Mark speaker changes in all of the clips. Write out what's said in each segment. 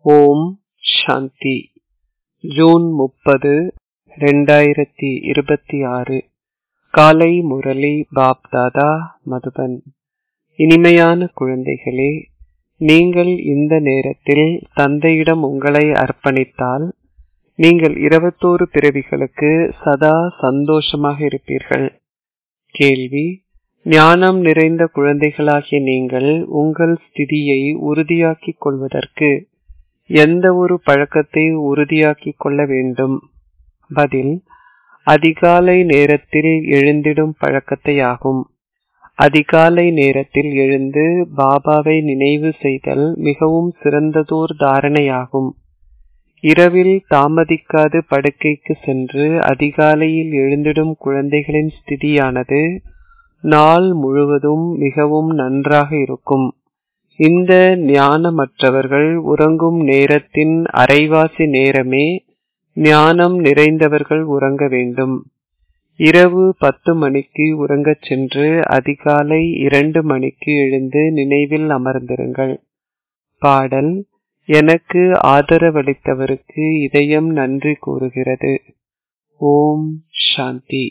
Speaker 1: ஓம் சாந்தி June முப்பது ரெண்டாயிரத்தி இருபத்தி ஆறு காலை முரளி பாப் தாதா மதுபன் இனிமையான குழந்தைகளே நீங்கள் இந்த நேரத்தில் தந்தையிடம் உங்களை அர்ப்பணித்தால் நீங்கள் இருபத்தோரு பிறவிகளுக்கு சதா சந்தோஷமாக இருப்பீர்கள் கேள்வி ஞானம் நிறைந்த குழந்தைகளாகிய நீங்கள் உங்கள் ஸ்திதியை உறுதியாக்கிக் கொள்வதற்கு எந்த ஒரு பழக்கத்தை உறுதியாக்கிக் கொள்ள வேண்டும் பதில் அதிகாலை நேரத்தில் எழுந்திடும் பழக்கத்தை ஆகும் அதிகாலை நேரத்தில் எழுந்து பாபாவை நினைவு செய்தல் மிகவும் சிறந்ததோர் தாரணையாகும் இரவில் தாமதிக்காது படுக்கைக்கு சென்று அதிகாலையில் எழுந்திடும் குழந்தைகளின் ஸ்திதியானது நாள் முழுவதும் மிகவும் நன்றாக இருக்கும் இந்த ஞானமற்றவர்கள் உறங்கும் நேரத்தின் அரைவாசி நேரமே ஞானம் நிறைந்தவர்கள் உறங்க வேண்டும் இரவு பத்து மணிக்கு உறங்கச் சென்று அதிகாலை இரண்டு மணிக்கு எழுந்து நினைவில் அமர்ந்திருங்கள் பாடல் எனக்கு ஆதரவளித்தவருக்கு இதயம் நன்றி கூறுகிறது ஓம் சாந்தி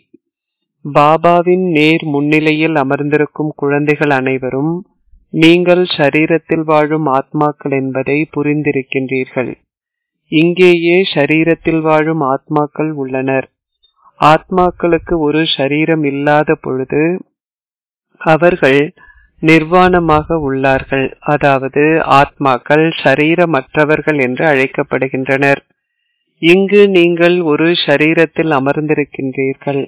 Speaker 1: பாபாவின் நேர் முன்னிலையில் அமர்ந்திருக்கும் குழந்தைகள் அனைவரும் நீங்கள் ஷரீரத்தில் வாழும் ஆத்மாக்கள் என்பதை புரிந்திருக்கின்றீர்கள் இங்கேயே ஷரீரத்தில் வாழும் ஆத்மாக்கள் உள்ளனர் ஆத்மாக்களுக்கு ஒரு ஷரீரம் இல்லாத பொழுது அவர்கள் நிர்வாணமாக உள்ளார்கள் அதாவது ஆத்மாக்கள் ஷரீரமற்றவர்கள் என்று அழைக்கப்படுகின்றனர் இங்கு நீங்கள் ஒரு ஷரீரத்தில் அமர்ந்திருக்கின்றீர்கள்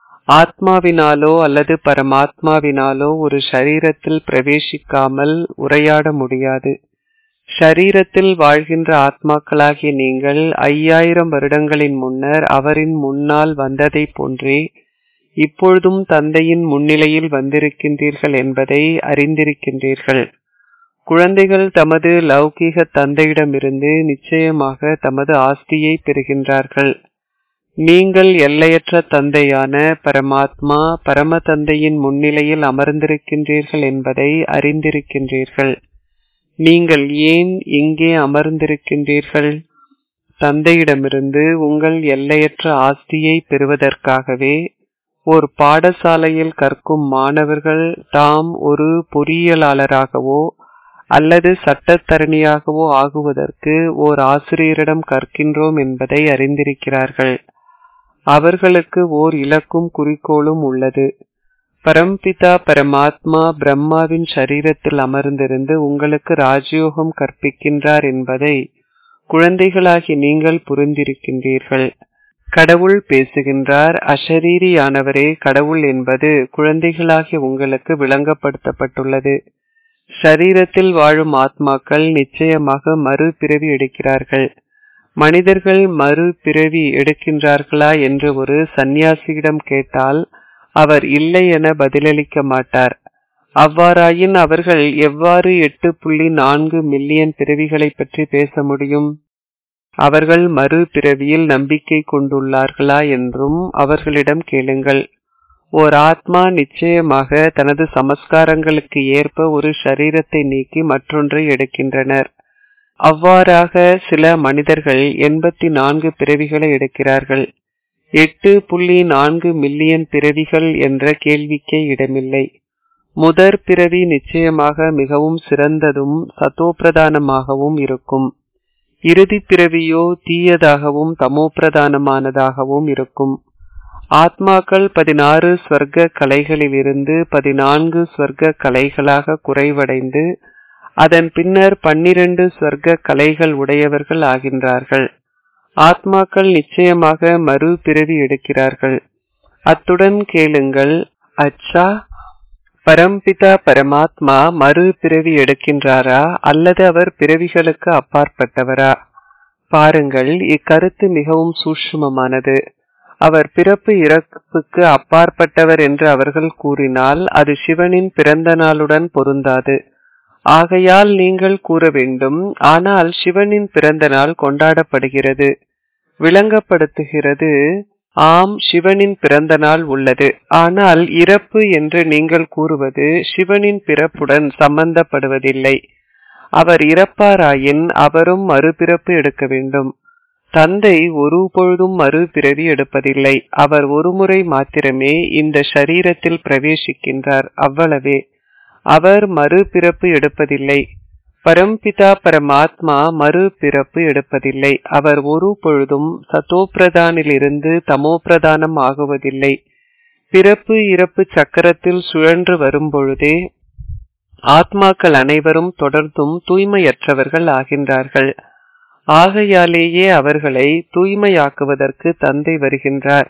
Speaker 1: ஆத்மாவினாலோ அல்லது பரமாத்மாவினாலோ ஒரு ஷரீரத்தில் பிரவேசிக்காமல் உரையாட முடியாது ஷரீரத்தில் வாழ்கின்ற ஆத்மாக்களாகிய நீங்கள் ஐயாயிரம் வருடங்களின் முன்னர் அவரின் முன்னால் வந்ததை போன்றே இப்பொழுதும் தந்தையின் முன்னிலையில் வந்திருக்கின்றீர்கள் என்பதை அறிந்திருக்கின்றீர்கள் குழந்தைகள் தமது லௌகீக தந்தையிடமிருந்து நிச்சயமாக தமது ஆஸ்தியை பெறுகின்றார்கள் நீங்கள் எல்லையற்ற தந்தையான பரமாத்மா பரம தந்தையின் முன்னிலையில் அமர்ந்திருக்கின்றீர்கள் என்பதை அறிந்திருக்கின்றீர்கள் நீங்கள் ஏன் இங்கே அமர்ந்திருக்கின்றீர்கள் தந்தையிடமிருந்து உங்கள் எல்லையற்ற ஆஸ்தியை பெறுவதற்காகவே ஒரு பாடசாலையில் கற்கும் மாணவர்கள் தாம் ஒரு பொறியியலாளராகவோ அல்லது சட்டத்தரணியாகவோ ஆகுவதற்கு ஓர் ஆசிரியரிடம் கற்கின்றோம் என்பதை அறிந்திருக்கிறார்கள் அவர்களுக்கு ஓர் இலக்கும் குறிக்கோளும் உள்ளது பரம்பிதா பரமாத்மா பிரம்மாவின் சரீரத்தில் அமர்ந்திருந்து உங்களுக்கு ராஜயோகம் கற்பிக்கின்றார் என்பதை குழந்தைகளாகி நீங்கள் புரிந்திருக்கின்றீர்கள் கடவுள் பேசுகின்றார் அஷரீரியானவரே கடவுள் என்பது குழந்தைகளாகிய உங்களுக்கு விளங்கப்படுத்தப்பட்டுள்ளது ஷரீரத்தில் வாழும் ஆத்மாக்கள் நிச்சயமாக மறுபிறவி எடுக்கிறார்கள் மனிதர்கள் மறுபிறவி எடுக்கின்றார்களா என்று ஒரு சந்நியாசியிடம் கேட்டால் அவர் இல்லை என பதிலளிக்க மாட்டார் அவ்வாறாயின் அவர்கள் எவ்வாறு எட்டு புள்ளி நான்கு மில்லியன் பிறவிகளை பற்றி பேச முடியும் அவர்கள் மறுபிறவியில் நம்பிக்கை கொண்டுள்ளார்களா என்றும் அவர்களிடம் கேளுங்கள் ஓர் ஆத்மா நிச்சயமாக தனது சமஸ்காரங்களுக்கு ஏற்ப ஒரு ஷரீரத்தை நீக்கி மற்றொன்றை எடுக்கின்றனர் அவ்வாறாக சில மனிதர்கள் எண்பத்தி நான்கு பிறவிகளை எடுக்கிறார்கள் எட்டு புள்ளி நான்கு மில்லியன் பிறவிகள் என்ற கேள்விக்கே இடமில்லை முதற் பிறவி நிச்சயமாக மிகவும் சிறந்ததும் சத்தோப்பிரதானமாகவும் இருக்கும் இறுதி பிறவியோ தீயதாகவும் தமோப்பிரதானமானதாகவும் இருக்கும் ஆத்மாக்கள் பதினாறு ஸ்வர்க்க கலைகளிலிருந்து பதினான்கு ஸ்வர்க்க கலைகளாக குறைவடைந்து அதன் பின்னர் பன்னிரண்டு ஸ்வர்க்க கலைகள் உடையவர்கள் ஆகின்றார்கள் ஆத்மாக்கள் நிச்சயமாக மறுபிறவி எடுக்கிறார்கள் அத்துடன் கேளுங்கள் அச்சா பரம்பிதா பரமாத்மா மறுபிறவி எடுக்கின்றாரா அல்லது அவர் பிறவிகளுக்கு அப்பாற்பட்டவரா பாருங்கள் இக்கருத்து மிகவும் சூட்சுமமானது அவர் பிறப்பு இறப்புக்கு அப்பாற்பட்டவர் என்று அவர்கள் கூறினால் அது சிவனின் பிறந்த நாளுடன் பொருந்தாது ஆகையால் நீங்கள் கூற வேண்டும் ஆனால் சிவனின் பிறந்த நாள் கொண்டாடப்படுகிறது விளங்கப்படுத்துகிறது ஆம் சிவனின் பிறந்த நாள் உள்ளது ஆனால் இறப்பு என்று நீங்கள் கூறுவது சிவனின் பிறப்புடன் சம்பந்தப்படுவதில்லை அவர் இறப்பாராயின் அவரும் மறுபிறப்பு எடுக்க வேண்டும் தந்தை ஒரு பொழுதும் மறுபிறவி எடுப்பதில்லை அவர் ஒருமுறை மாத்திரமே இந்த ஷரீரத்தில் பிரவேசிக்கின்றார் அவ்வளவே அவர் மறுபிறப்பு எடுப்பதில்லை பரம்பிதா பரமாத்மா மறுபிறப்பு எடுப்பதில்லை அவர் ஒரு பொழுதும் சத்தோப்பிரதானிலிருந்து தமோப்பிரதானம் ஆகுவதில்லை பிறப்பு இறப்பு சக்கரத்தில் சுழன்று வரும்பொழுதே ஆத்மாக்கள் அனைவரும் தொடர்ந்தும் தூய்மையற்றவர்கள் ஆகின்றார்கள் ஆகையாலேயே அவர்களை தூய்மையாக்குவதற்கு தந்தை வருகின்றார்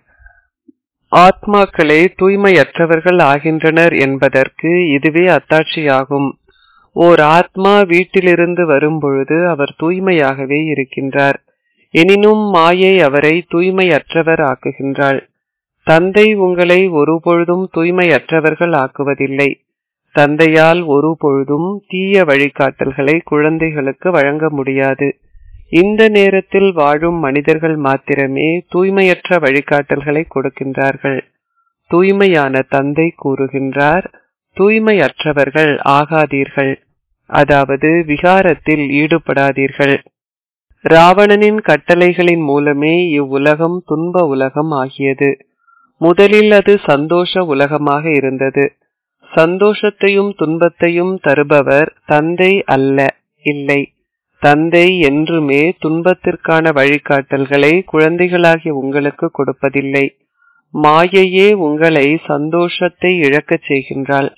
Speaker 1: ஆத்மாக்களே தூய்மையற்றவர்கள் ஆகின்றனர் என்பதற்கு இதுவே அத்தாட்சியாகும் ஓர் ஆத்மா வீட்டிலிருந்து வரும்பொழுது அவர் தூய்மையாகவே இருக்கின்றார் எனினும் மாயை அவரை தூய்மையற்றவர் ஆக்குகின்றாள் தந்தை உங்களை ஒருபொழுதும் தூய்மையற்றவர்கள் ஆக்குவதில்லை தந்தையால் ஒரு பொழுதும் தீய வழிகாட்டல்களை குழந்தைகளுக்கு வழங்க முடியாது இந்த நேரத்தில் வாழும் மனிதர்கள் மாத்திரமே தூய்மையற்ற வழிகாட்டல்களை கொடுக்கின்றார்கள் தூய்மையான தந்தை கூறுகின்றார் தூய்மையற்றவர்கள் ஆகாதீர்கள் அதாவது விகாரத்தில் ஈடுபடாதீர்கள் ராவணனின் கட்டளைகளின் மூலமே இவ்வுலகம் துன்ப உலகம் ஆகியது முதலில் அது சந்தோஷ உலகமாக இருந்தது சந்தோஷத்தையும் துன்பத்தையும் தருபவர் தந்தை அல்ல இல்லை தந்தை என்றுமே துன்பத்திற்கான வழிகாட்டல்களை குழந்தைகளாகிய உங்களுக்கு கொடுப்பதில்லை மாயையே உங்களை சந்தோஷத்தை இழக்கச் செய்கின்றாள்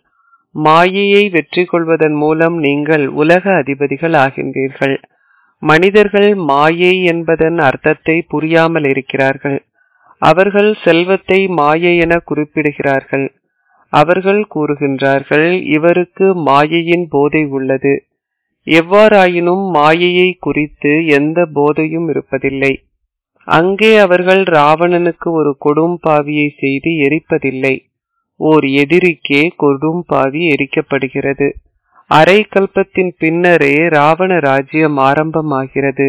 Speaker 1: மாயையை வெற்றி கொள்வதன் மூலம் நீங்கள் உலக அதிபதிகள் ஆகின்றீர்கள் மனிதர்கள் மாயை என்பதன் அர்த்தத்தை புரியாமல் இருக்கிறார்கள் அவர்கள் செல்வத்தை மாயை என குறிப்பிடுகிறார்கள் அவர்கள் கூறுகின்றார்கள் இவருக்கு மாயையின் போதை உள்ளது எவ்வாறாயினும் மாயையை குறித்து எந்த போதையும் இருப்பதில்லை அங்கே அவர்கள் ராவணனுக்கு ஒரு கொடும்பாவியை செய்து எரிப்பதில்லை ஓர் எதிரிக்கே கொடும்பாவி எரிக்கப்படுகிறது அரை கல்பத்தின் பின்னரே ராவண ராஜ்யம் ஆரம்பமாகிறது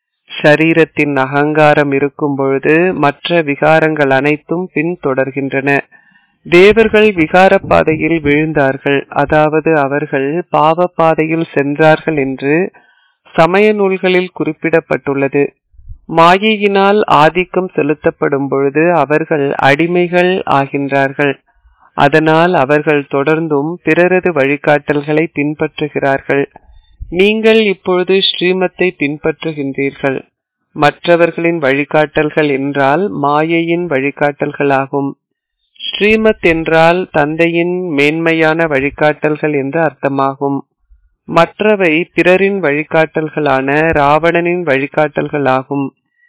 Speaker 1: ஷரீரத்தின் அகங்காரம் இருக்கும் பொழுது மற்ற விகாரங்கள் அனைத்தும் பின்தொடர்கின்றன தேவர்கள் விகார பாதையில் விழுந்தார்கள் அதாவது அவர்கள் பாவ பாதையில் சென்றார்கள் என்று சமய நூல்களில் குறிப்பிடப்பட்டுள்ளது மாயையினால் ஆதிக்கம் செலுத்தப்படும் பொழுது அவர்கள் அடிமைகள் ஆகின்றார்கள் அதனால் அவர்கள் தொடர்ந்தும் பிறரது வழிகாட்டல்களை பின்பற்றுகிறார்கள் நீங்கள் இப்பொழுது ஸ்ரீமத்தை பின்பற்றுகின்றீர்கள் மற்றவர்களின் வழிகாட்டல்கள் என்றால் மாயையின் வழிகாட்டல்களாகும் ஸ்ரீமத் என்றால் தந்தையின் மேன்மையான வழிகாட்டல்கள் என்று அர்த்தமாகும் மற்றவை பிறரின் வழிகாட்டல்களான ராவணனின் வழிகாட்டல்களாகும்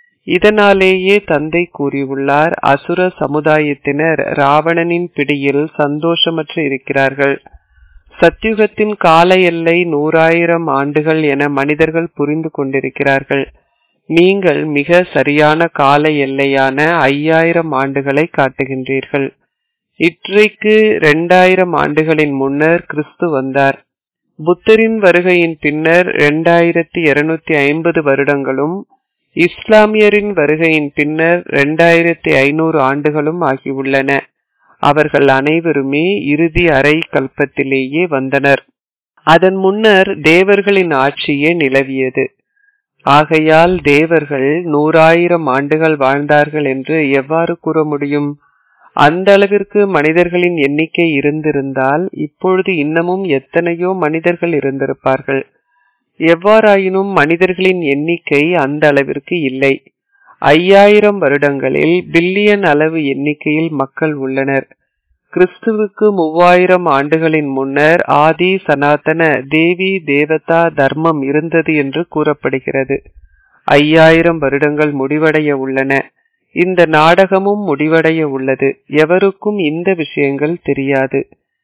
Speaker 1: இதனாலேயே தந்தை கூறியுள்ளார் அசுர சமுதாயத்தினர் ராவணனின் பிடியில் சந்தோஷமற்று இருக்கிறார்கள் சத்யுகத்தின் கால எல்லை நூறாயிரம் ஆண்டுகள் என மனிதர்கள் புரிந்து கொண்டிருக்கிறார்கள் நீங்கள் மிக சரியான கால எல்லையான ஐயாயிரம் ஆண்டுகளை காட்டுகின்றீர்கள் இற்றைக்கு இரண்டாயிரம் ஆண்டுகளின் முன்னர் கிறிஸ்து வந்தார் புத்தரின் வருகையின் பின்னர் இரண்டாயிரத்தி இருநூத்தி ஐம்பது வருடங்களும் இஸ்லாமியரின் வருகையின் பின்னர் இரண்டாயிரத்தி ஐநூறு ஆண்டுகளும் ஆகியுள்ளன அவர்கள் அனைவருமே இறுதி அரை கல்பத்திலேயே வந்தனர் அதன் முன்னர் தேவர்களின் ஆட்சியே நிலவியது ஆகையால் தேவர்கள் நூறாயிரம் ஆண்டுகள் வாழ்ந்தார்கள் என்று எவ்வாறு கூற முடியும் அந்த அளவிற்கு மனிதர்களின் எண்ணிக்கை இருந்திருந்தால் இப்பொழுது இன்னமும் எத்தனையோ மனிதர்கள் இருந்திருப்பார்கள் எவ்வாறாயினும் மனிதர்களின் எண்ணிக்கை அந்த அளவிற்கு இல்லை ஐயாயிரம் வருடங்களில் பில்லியன் அளவு எண்ணிக்கையில் மக்கள் உள்ளனர் கிறிஸ்துவுக்கு மூவாயிரம் ஆண்டுகளின் முன்னர் ஆதி சனாதன தேவி தேவதா தர்மம் இருந்தது என்று கூறப்படுகிறது ஐயாயிரம் வருடங்கள் முடிவடைய உள்ளன இந்த நாடகமும் முடிவடைய உள்ளது எவருக்கும் இந்த விஷயங்கள் தெரியாது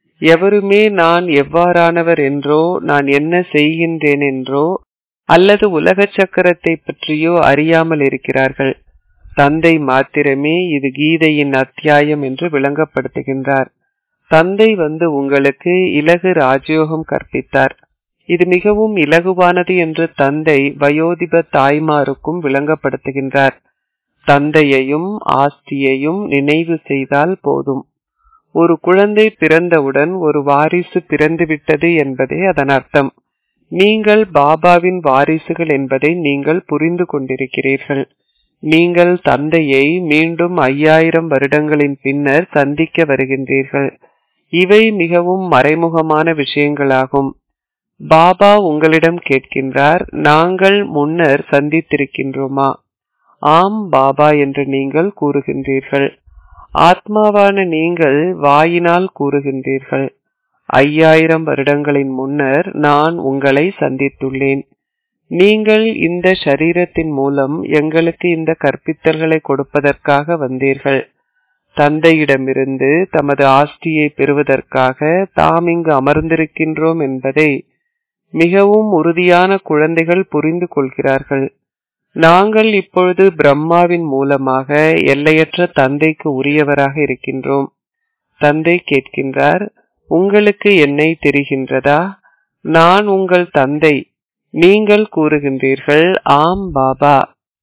Speaker 1: எவருமே நான் எவ்வாறானவர் என்றோ நான் என்ன செய்கின்றேன் என்றோ அல்லது உலக சக்கரத்தை பற்றியோ அறியாமல் இருக்கிறார்கள் தந்தை மாத்திரமே இது கீதையின் அத்தியாயம் என்று விளங்கப்படுத்துகின்றார் தந்தை வந்து உங்களுக்கு இலகு ராஜயோகம் கற்பித்தார் இது மிகவும் இலகுவானது என்று தந்தை வயோதிப தாய்மாருக்கும் விளங்கப்படுத்துகின்றார் தந்தையையும் ஆஸ்தியையும் நினைவு செய்தால் போதும் ஒரு குழந்தை பிறந்தவுடன் ஒரு வாரிசு பிறந்துவிட்டது என்பதே அதன் அர்த்தம் நீங்கள் பாபாவின் வாரிசுகள் என்பதை நீங்கள் புரிந்து கொண்டிருக்கிறீர்கள் நீங்கள் தந்தையை மீண்டும் ஐயாயிரம் வருடங்களின் பின்னர் சந்திக்க வருகின்றீர்கள் இவை மிகவும் மறைமுகமான விஷயங்களாகும் பாபா உங்களிடம் கேட்கின்றார் நாங்கள் முன்னர் சந்தித்திருக்கின்றோமா ஆம் பாபா என்று நீங்கள் கூறுகின்றீர்கள் ஆத்மாவான நீங்கள் வாயினால் கூறுகின்றீர்கள் ஐயாயிரம் வருடங்களின் முன்னர் நான் உங்களை சந்தித்துள்ளேன் நீங்கள் இந்த சரீரத்தின் மூலம் எங்களுக்கு இந்த கற்பித்தல்களை கொடுப்பதற்காக வந்தீர்கள் தந்தையிடமிருந்து தமது ஆஸ்தியை பெறுவதற்காக தாம் இங்கு அமர்ந்திருக்கின்றோம் என்பதை மிகவும் உறுதியான குழந்தைகள் புரிந்து கொள்கிறார்கள் நாங்கள் இப்பொழுது பிரம்மாவின் மூலமாக எல்லையற்ற தந்தைக்கு உரியவராக இருக்கின்றோம் தந்தை கேட்கின்றார் உங்களுக்கு என்னை தெரிகின்றதா நான் உங்கள் தந்தை நீங்கள் கூறுகின்றீர்கள் ஆம் பாபா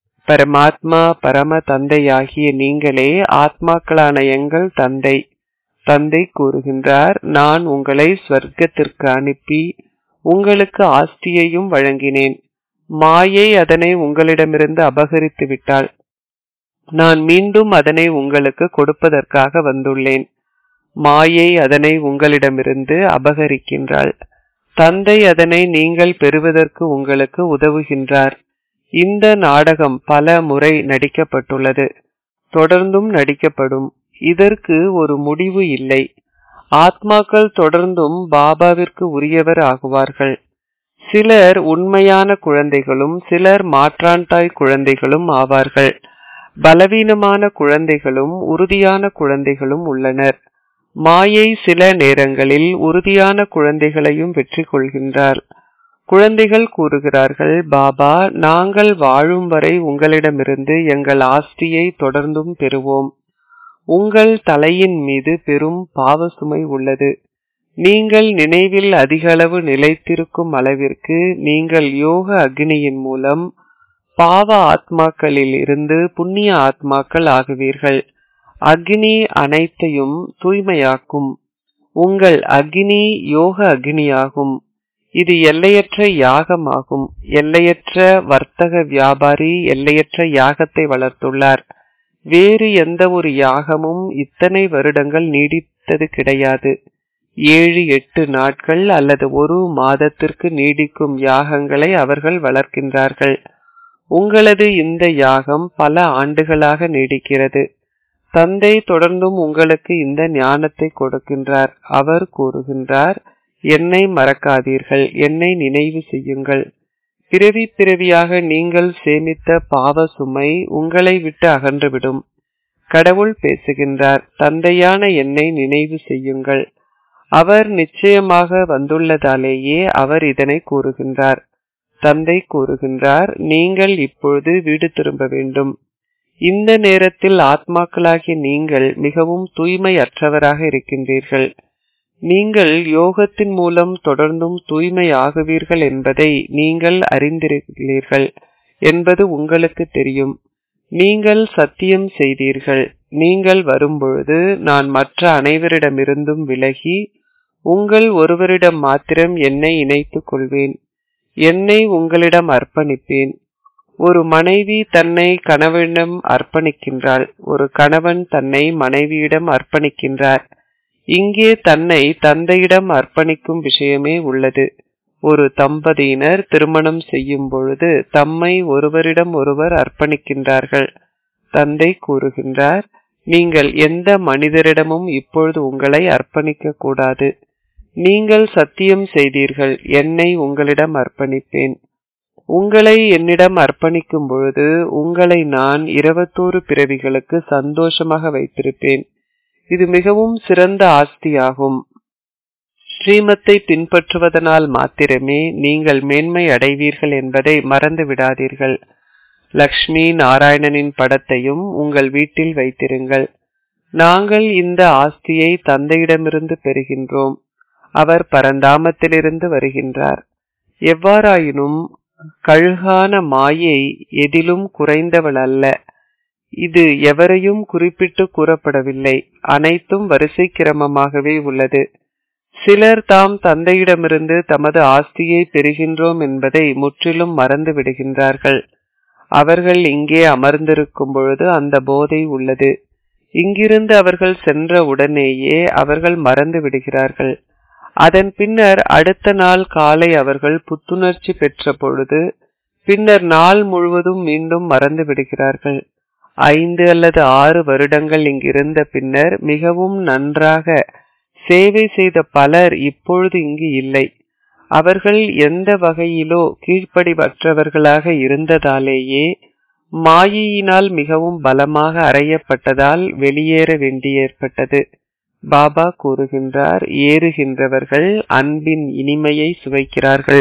Speaker 1: பரமாத்மா பரம தந்தையாகிய நீங்களே ஆத்மாக்களான எங்கள் தந்தை தந்தை கூறுகின்றார் நான் உங்களை ஸ்வர்க்கத்திற்கு அனுப்பி உங்களுக்கு ஆஸ்தியையும் வழங்கினேன் மாயை அதனை உங்களிடமிருந்து அபகரித்து விட்டாள் நான் மீண்டும் அதனை உங்களுக்கு கொடுப்பதற்காக வந்துள்ளேன் மாயை அதனை உங்களிடமிருந்து அபகரிக்கின்றாள் தந்தை அதனை நீங்கள் பெறுவதற்கு உங்களுக்கு உதவுகின்றார் இந்த நாடகம் பல முறை நடிக்கப்பட்டுள்ளது தொடர்ந்தும் நடிக்கப்படும் இதற்கு ஒரு முடிவு இல்லை ஆத்மாக்கள் தொடர்ந்தும் பாபாவிற்கு உரியவர் ஆகுவார்கள் சிலர் உண்மையான குழந்தைகளும் சிலர் மாற்றான்தாய் குழந்தைகளும் ஆவார்கள் பலவீனமான குழந்தைகளும் உறுதியான குழந்தைகளும் உள்ளனர் மாயை சில நேரங்களில் உறுதியான குழந்தைகளையும் வெற்றி கொள்கின்றார் குழந்தைகள் கூறுகிறார்கள் பாபா நாங்கள் வாழும் வரை உங்களிடமிருந்து எங்கள் ஆஸ்தியை தொடர்ந்தும் பெறுவோம் உங்கள் தலையின் மீது பெரும் பாவ சுமை உள்ளது நீங்கள் நினைவில் அதிக அளவு நிலைத்திருக்கும் அளவிற்கு நீங்கள் யோக அக்னியின் மூலம் பாவ ஆத்மாக்களில் இருந்து புண்ணிய ஆத்மாக்கள் ஆகுவீர்கள் அக்னி அனைத்தையும் தூய்மையாக்கும் உங்கள் அக்னி யோக அக்னியாகும் இது எல்லையற்ற யாகமாகும் எல்லையற்ற வர்த்தக வியாபாரி எல்லையற்ற யாகத்தை வளர்த்துள்ளார் வேறு எந்த ஒரு யாகமும் இத்தனை வருடங்கள் நீடித்தது கிடையாது ஏழு எட்டு நாட்கள் அல்லது ஒரு மாதத்திற்கு நீடிக்கும் யாகங்களை அவர்கள் வளர்க்கின்றார்கள் உங்களது இந்த யாகம் பல ஆண்டுகளாக நீடிக்கிறது தந்தை தொடர்ந்தும் உங்களுக்கு இந்த ஞானத்தை கொடுக்கின்றார் அவர் கூறுகின்றார் என்னை மறக்காதீர்கள் என்னை நினைவு செய்யுங்கள் பிறவி பிறவியாக நீங்கள் சேமித்த பாவ சுமை உங்களை விட்டு அகன்றுவிடும் கடவுள் பேசுகின்றார் தந்தையான என்னை நினைவு செய்யுங்கள் அவர் நிச்சயமாக வந்துள்ளதாலேயே அவர் இதனை கூறுகின்றார் தந்தை கூறுகின்றார் நீங்கள் இப்பொழுது வீடு திரும்ப வேண்டும் இந்த நேரத்தில் ஆத்மாக்களாகிய நீங்கள் மிகவும் தூய்மையற்றவராக இருக்கின்றீர்கள் நீங்கள் யோகத்தின் மூலம் தொடர்ந்தும் தூய்மை ஆகுவீர்கள் என்பதை நீங்கள் அறிந்திருக்கிறீர்கள் என்பது உங்களுக்கு தெரியும் நீங்கள் சத்தியம் செய்தீர்கள் நீங்கள் வரும்பொழுது நான் மற்ற அனைவரிடமிருந்தும் விலகி உங்கள் ஒருவரிடம் மாத்திரம் என்னை இணைத்துக் கொள்வேன் என்னை உங்களிடம் அர்ப்பணிப்பேன் ஒரு மனைவி தன்னை கணவனிடம் அர்ப்பணிக்கின்றாள் ஒரு கணவன் தன்னை மனைவியிடம் அர்ப்பணிக்கின்றார் இங்கே தன்னை தந்தையிடம் அர்ப்பணிக்கும் விஷயமே உள்ளது ஒரு தம்பதியினர் திருமணம் செய்யும் பொழுது தம்மை ஒருவரிடம் ஒருவர் அர்ப்பணிக்கின்றார்கள் தந்தை கூறுகின்றார் நீங்கள் எந்த மனிதரிடமும் இப்பொழுது உங்களை அர்ப்பணிக்க கூடாது நீங்கள் சத்தியம் செய்தீர்கள் என்னை உங்களிடம் அர்ப்பணிப்பேன் உங்களை என்னிடம் அர்ப்பணிக்கும் பொழுது உங்களை நான் இருபத்தோரு பிறவிகளுக்கு சந்தோஷமாக வைத்திருப்பேன் இது மிகவும் சிறந்த ஆஸ்தியாகும் ஸ்ரீமத்தை பின்பற்றுவதனால் மாத்திரமே நீங்கள் மேன்மை அடைவீர்கள் என்பதை மறந்து விடாதீர்கள் லக்ஷ்மி நாராயணனின் படத்தையும் உங்கள் வீட்டில் வைத்திருங்கள் நாங்கள் இந்த ஆஸ்தியை தந்தையிடமிருந்து பெறுகின்றோம் அவர் பரந்தாமத்திலிருந்து வருகின்றார் எவ்வாறாயினும் கழுகான மாயை எதிலும் குறைந்தவள் அல்ல இது எவரையும் குறிப்பிட்டு கூறப்படவில்லை அனைத்தும் வரிசை கிரமமாகவே உள்ளது சிலர் தாம் தந்தையிடமிருந்து தமது ஆஸ்தியை பெறுகின்றோம் என்பதை முற்றிலும் மறந்து விடுகின்றார்கள் அவர்கள் இங்கே அமர்ந்திருக்கும் பொழுது அந்த போதை உள்ளது இங்கிருந்து அவர்கள் சென்ற உடனேயே அவர்கள் மறந்து விடுகிறார்கள் அதன் பின்னர் அடுத்த நாள் காலை அவர்கள் புத்துணர்ச்சி பெற்ற பொழுது பின்னர் நாள் முழுவதும் மீண்டும் மறந்து விடுகிறார்கள் ஐந்து அல்லது ஆறு வருடங்கள் இங்கிருந்த பின்னர் மிகவும் நன்றாக சேவை செய்த பலர் இப்பொழுது இங்கு இல்லை அவர்கள் எந்த வகையிலோ கீழ்ப்படிவற்றவர்களாக இருந்ததாலேயே மாயையினால் மிகவும் பலமாக அறையப்பட்டதால் வெளியேற வேண்டி ஏற்பட்டது பாபா கூறுகின்றார் ஏறுகின்றவர்கள் அன்பின் இனிமையை சுவைக்கிறார்கள்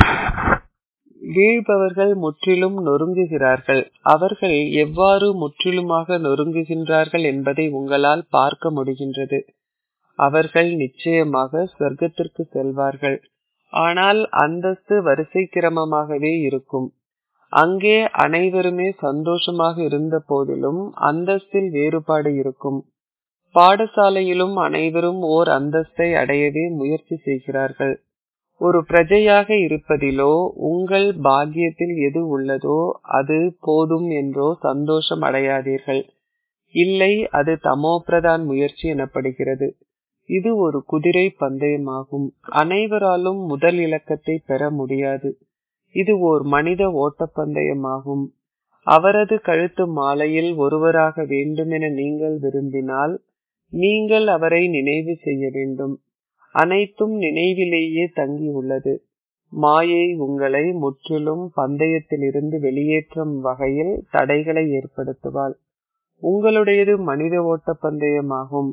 Speaker 1: வீழ்பவர்கள் முற்றிலும் நொறுங்குகிறார்கள் அவர்கள் எவ்வாறு முற்றிலுமாக நொறுங்குகின்றார்கள் என்பதை உங்களால் பார்க்க முடிகின்றது அவர்கள் நிச்சயமாக சொர்க்கத்திற்கு செல்வார்கள் ஆனால் அந்தஸ்து வரிசை கிரமமாகவே இருக்கும் அங்கே அனைவருமே சந்தோஷமாக இருந்த போதிலும் அந்தஸ்தில் வேறுபாடு இருக்கும் பாடசாலையிலும் அனைவரும் ஓர் அந்தஸ்தை அடையவே முயற்சி செய்கிறார்கள் ஒரு பிரஜையாக இருப்பதிலோ உங்கள் பாக்கியத்தில் எது உள்ளதோ அது போதும் என்றோ சந்தோஷம் அடையாதீர்கள் இல்லை அது தமோபிரதான் முயற்சி எனப்படுகிறது இது ஒரு குதிரை பந்தயமாகும் அனைவராலும் முதல் இலக்கத்தை பெற முடியாது இது ஓர் மனித ஓட்டப்பந்தயமாகும் அவரது கழுத்து மாலையில் ஒருவராக வேண்டுமென நீங்கள் விரும்பினால் நீங்கள் அவரை நினைவு செய்ய வேண்டும் அனைத்தும் நினைவிலேயே தங்கி உள்ளது மாயை உங்களை முற்றிலும் பந்தயத்திலிருந்து வெளியேற்றும் வகையில் தடைகளை ஏற்படுத்துவாள் உங்களுடையது மனித ஓட்ட பந்தயமாகும்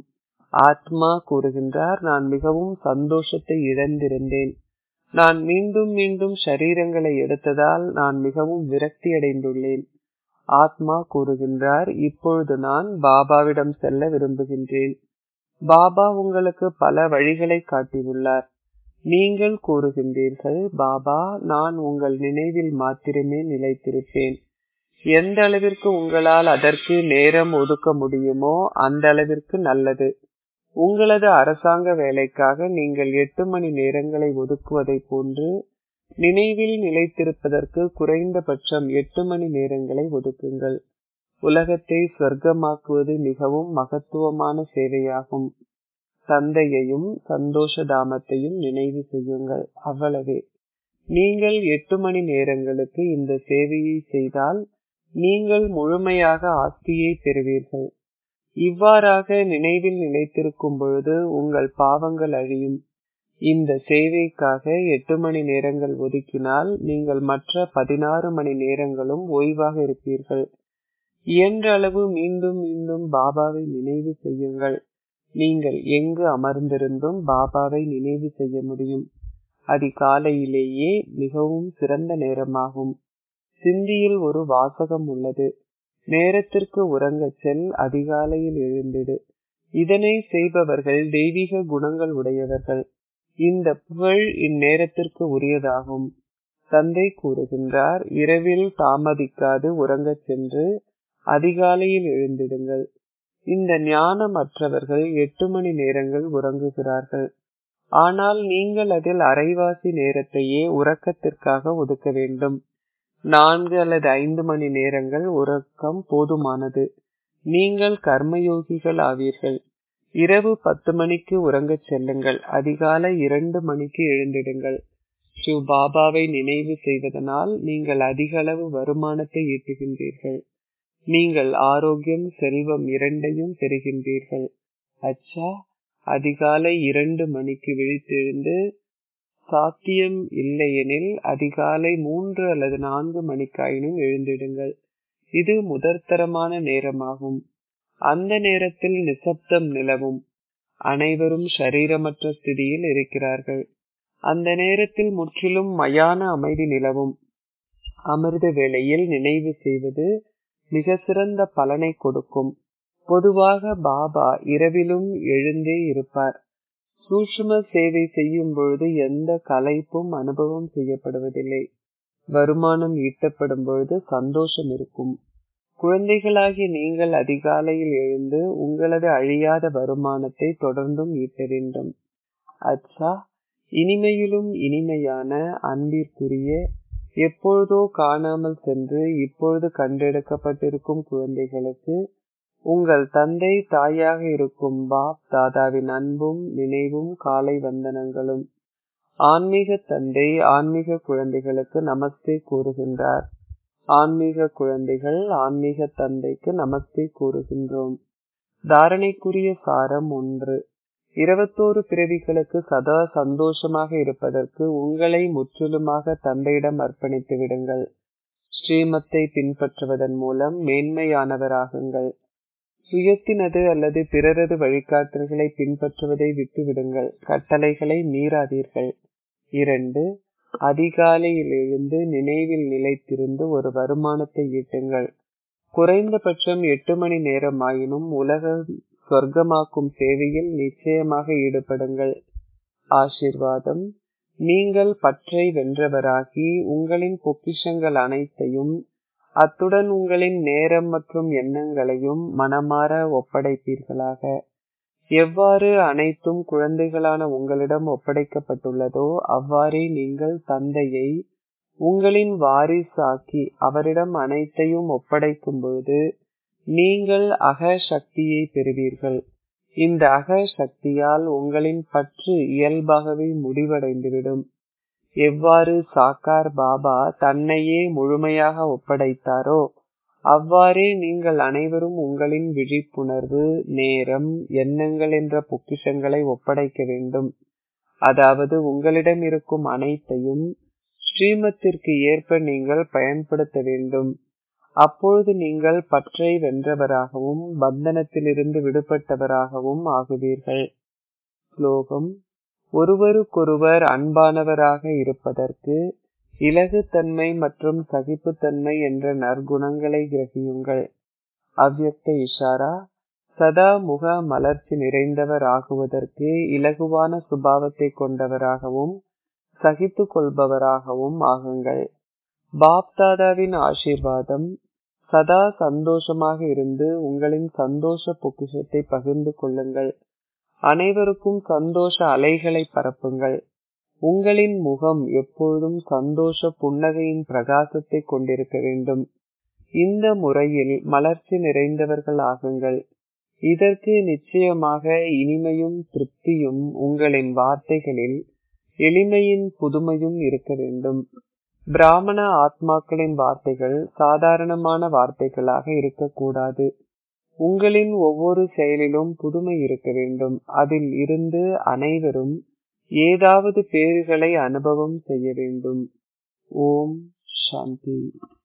Speaker 1: ஆத்மா கூறுகின்றார் நான் மிகவும் சந்தோஷத்தை இழந்திருந்தேன் நான் மீண்டும் மீண்டும் ஷரீரங்களை எடுத்ததால் நான் மிகவும் விரக்தி அடைந்துள்ளேன் ஆத்மா கூறுகின்றார் இப்பொழுது நான் பாபாவிடம் செல்ல விரும்புகின்றேன் பாபா உங்களுக்கு பல வழிகளை காட்டியுள்ளார் நீங்கள் கூறுகின்றீர்கள் பாபா நான் உங்கள் நினைவில் மாத்திரமே நிலைத்திருப்பேன் எந்த அளவிற்கு உங்களால் அதற்கு நேரம் ஒதுக்க முடியுமோ அந்த அளவிற்கு நல்லது உங்களது அரசாங்க வேலைக்காக நீங்கள் எட்டு மணி நேரங்களை ஒதுக்குவதை போன்று நினைவில் நிலைத்திருப்பதற்கு குறைந்தபட்சம் எட்டு மணி நேரங்களை ஒதுக்குங்கள் உலகத்தை சொர்க்கமாக்குவது மிகவும் மகத்துவமான சேவையாகும் தந்தையையும் சந்தோஷ தாமத்தையும் நினைவு செய்யுங்கள் அவ்வளவே நீங்கள் எட்டு மணி நேரங்களுக்கு இந்த சேவையை செய்தால் நீங்கள் முழுமையாக ஆஸ்தியை பெறுவீர்கள் இவ்வாறாக நினைவில் நிலைத்திருக்கும் பொழுது உங்கள் பாவங்கள் அழியும் இந்த சேவைக்காக எட்டு மணி நேரங்கள் ஒதுக்கினால் நீங்கள் மற்ற பதினாறு மணி நேரங்களும் ஓய்வாக இருப்பீர்கள் இயன்ற அளவு மீண்டும் மீண்டும் பாபாவை நினைவு செய்யுங்கள் நீங்கள் எங்கு அமர்ந்திருந்தும் பாபாவை நினைவு செய்ய முடியும் அதிகாலையிலேயே மிகவும் சிறந்த நேரமாகும் சிந்தியில் ஒரு வாசகம் உள்ளது நேரத்திற்கு உறங்கச் செல் அதிகாலையில் எழுந்திடு இதனை செய்பவர்கள் தெய்வீக குணங்கள் உடையவர்கள் இந்த புகழ் இந்நேரத்திற்கு உரியதாகும் தந்தை கூறுகின்றார் இரவில் தாமதிக்காது உறங்கச் சென்று அதிகாலையில் எழுந்திடுங்கள் இந்த ஞானமற்றவர்கள் எட்டு மணி நேரங்கள் உறங்குகிறார்கள் ஆனால் நீங்கள் அதில் அரைவாசி நேரத்தையே உறக்கத்திற்காக ஒதுக்க வேண்டும் நான்கு அல்லது ஐந்து மணி நேரங்கள் உறக்கம் போதுமானது நீங்கள் கர்மயோகிகள் ஆவீர்கள் இரவு பத்து மணிக்கு உறங்கச் செல்லுங்கள் அதிகாலை இரண்டு மணிக்கு எழுந்திடுங்கள் ஸ்ரீ பாபாவை நினைவு செய்வதனால் நீங்கள் அதிக அளவு வருமானத்தை ஈட்டுகின்றீர்கள் நீங்கள் ஆரோக்கியம் செல்வம் இரண்டையும் பெறுகின்றீர்கள் அச்சா அதிகாலை இரண்டு மணிக்கு விழித்தெழுந்து சாத்தியம் இல்லையெனில் அதிகாலை மூன்று அல்லது நான்கு மணிக்காயினும் எழுந்திடுங்கள் இது முதற்தரமான நேரமாகும் அந்த நேரத்தில் நிசப்தம் நிலவும் அனைவரும் ஷரீரமற்ற ஸ்திதியில் இருக்கிறார்கள் அந்த நேரத்தில் முற்றிலும் மயான அமைதி நிலவும் அமிர்த வேளையில் நினைவு செய்வது மிக சிறந்த பலனை கொடுக்கும் பொதுவாக பாபா இரவிலும் எழுந்தே இருப்பார் சூஷ்ம சேவை செய்யும் பொழுது எந்த கலைப்பும் அனுபவம் செய்யப்படுவதில்லை வருமானம் ஈட்டப்படும் பொழுது சந்தோஷம் இருக்கும் குழந்தைகளாகி நீங்கள் அதிகாலையில் எழுந்து உங்களது அழியாத வருமானத்தை தொடர்ந்தும் ஈட்ட வேண்டும் அச்சா இனிமையிலும் இனிமையான அன்பிற்குரிய எப்பொழுதோ காணாமல் சென்று இப்பொழுது கண்டெடுக்கப்பட்டிருக்கும் குழந்தைகளுக்கு உங்கள் தந்தை தாயாக இருக்கும் பாப் தாதாவின் அன்பும் நினைவும் காலை வந்தனங்களும் ஆன்மீக தந்தை ஆன்மீக குழந்தைகளுக்கு நமஸ்தே கூறுகின்றார் ஆன்மீக குழந்தைகள் ஆன்மீக தந்தைக்கு நமஸ்தே கூறுகின்றோம் தாரணைக்குரிய சாரம் ஒன்று இருபத்தோரு பிறவிகளுக்கு சதா சந்தோஷமாக இருப்பதற்கு உங்களை முற்றிலுமாக தந்தையிடம் அர்ப்பணித்து விடுங்கள் ஸ்ரீமத்தை பின்பற்றுவதன் மூலம் மேன்மையானவராகுங்கள் சுயத்தினது அல்லது பிறரது வழிகாட்டல்களை பின்பற்றுவதை விட்டுவிடுங்கள் கட்டளைகளை மீறாதீர்கள் இரண்டு அதிகாலையில் எழுந்து நினைவில் நிலைத்திருந்து ஒரு வருமானத்தை ஈட்டுங்கள் குறைந்தபட்சம் எட்டு மணி நேரம் ஆயினும் உலக சொர்க்கமாக்கும் சேவையில் நிச்சயமாக ஈடுபடுங்கள் ஆசிர்வாதம் நீங்கள் பற்றை வென்றவராகி உங்களின் பொக்கிஷங்கள் அனைத்தையும் அத்துடன் உங்களின் நேரம் மற்றும் எண்ணங்களையும் மனமாற ஒப்படைப்பீர்களாக எவ்வாறு அனைத்தும் குழந்தைகளான உங்களிடம் ஒப்படைக்கப்பட்டுள்ளதோ அவ்வாறே நீங்கள் தந்தையை உங்களின் வாரிசாக்கி அவரிடம் அனைத்தையும் ஒப்படைக்கும் பொழுது நீங்கள் அக சக்தியை பெறுவீர்கள் இந்த அக சக்தியால் உங்களின் பற்று இயல்பாகவே முடிவடைந்துவிடும் எவ்வாறு சாக்கார் பாபா தன்னையே முழுமையாக ஒப்படைத்தாரோ அவ்வாறே நீங்கள் அனைவரும் உங்களின் விழிப்புணர்வு நேரம் எண்ணங்கள் என்ற பொக்கிஷங்களை ஒப்படைக்க வேண்டும் அதாவது உங்களிடம் இருக்கும் அனைத்தையும் ஸ்ரீமத்திற்கு ஏற்ப நீங்கள் பயன்படுத்த வேண்டும் அப்பொழுது நீங்கள் பற்றை வென்றவராகவும் பந்தனத்திலிருந்து விடுபட்டவராகவும் ஆகுவீர்கள் ஸ்லோகம் ஒருவருக்கொருவர் அன்பானவராக இருப்பதற்கு இலகுத்தன்மை மற்றும் சகிப்புத்தன்மை என்ற நற்குணங்களை கிரகியுங்கள் அவ்யக்த இஷாரா சதா முக மலர்ச்சி நிறைந்தவர் ஆகுவதற்கு இலகுவான சுபாவத்தை கொண்டவராகவும் சகித்து கொள்பவராகவும் ஆகுங்கள் பாப்தாதாவின் ஆசீர்வாதம் சதா சந்தோஷமாக இருந்து உங்களின் சந்தோஷ பொக்கிஷத்தை பகிர்ந்து கொள்ளுங்கள் அனைவருக்கும் சந்தோஷ அலைகளை பரப்புங்கள் உங்களின் முகம் எப்பொழுதும் சந்தோஷ புன்னகையின் பிரகாசத்தை கொண்டிருக்க வேண்டும் இந்த முறையில் மலர்ச்சி நிறைந்தவர்கள் ஆகுங்கள் இதற்கு நிச்சயமாக இனிமையும் திருப்தியும் உங்களின் வார்த்தைகளில் எளிமையின் புதுமையும் இருக்க வேண்டும் பிராமண ஆத்மாக்களின் வார்த்தைகள் சாதாரணமான வார்த்தைகளாக இருக்கக்கூடாது உங்களின் ஒவ்வொரு செயலிலும் புதுமை இருக்க வேண்டும் அதில் இருந்து அனைவரும் ஏதாவது பேறுகளை அனுபவம் செய்ய வேண்டும் ஓம் சாந்தி